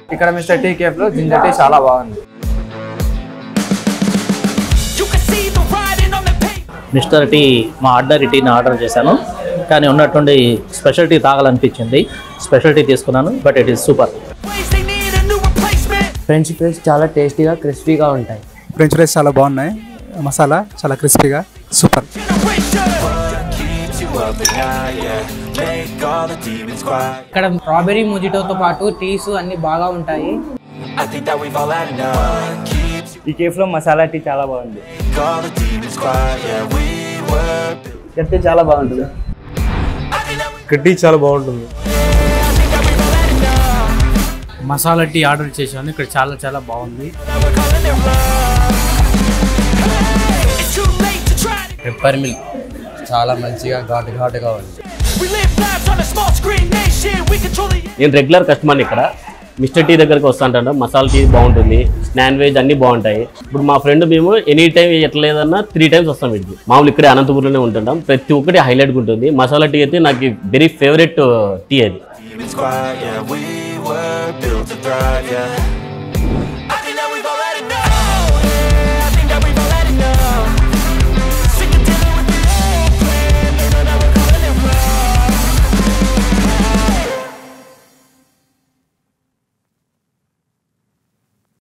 ఇక్కడ Mister Tea cafe లో ginger tea చాలా బాగుంది You can see the writing on the page. Mister Tea మా ఆర్డర్ టీని ఆర్డర్ చేశాను కానీ ఉన్నట్టుండి స్పెషల్ టీ తాగాలనిపించింది స్పెషల్ టీ తీసుకున్నాను but it is super Ways they need a new replacement. French fries చాలా టేస్టీగా క్రిస్పీగా ఉంటాయి ఫ్రెంచ్ ఫ్రైస్ చాలా బాగున్నాయి మసాలా చాలా క్రిస్పీగా సూపర్ ఇక్కడ స్ట్రాబెరీ మొజిటోతో పాటు టీస్ అన్ని బాగా ఉంటాయి I think that we've all had enough. Keeps ఈ కేఫ్ లో మసాలా టీ చాలా బాగుంది all the demons quiet. Yeah, we were. చెప్తే చాలా బాగుంటుంది I think that we, tea చాలా బాగుంటుంది I think that we've all had enough. Masala tea order చేశాను ఇక్కడ చాలా చాలా బాగుంది We're calling it love. Hey, it's too late to try to. Pepper milk చాలా మంచిగా ఘాటు ఘాటుగా ఉంది We live lives on a small screen nation. We control the. నేను రెగ్యులర్ కస్టమర్ ఇక్కడ మిస్టర్ టీ దగ్గరికి వస్తుంటాను మసాలా టీ బాగుంటుంది స్నాన్ వెజ్ అన్నీ బాగుంటాయి ఇప్పుడు మా ఫ్రెండ్ మేము ఎనీ టైం ఎట్లా లేదన్నా త్రీ టైమ్స్ వస్తాం వీటికి మామూలు ఇక్కడే అనంతపురంలోనే ఉంటుంటాం ప్రతి ఒక్కటి హైలైట్గా ఉంటుంది మసాలా టీ అయితే నాకు వెరీ ఫేవరెట్ టీ అది Demons quiet. Yeah, we were built to thrive. Yeah.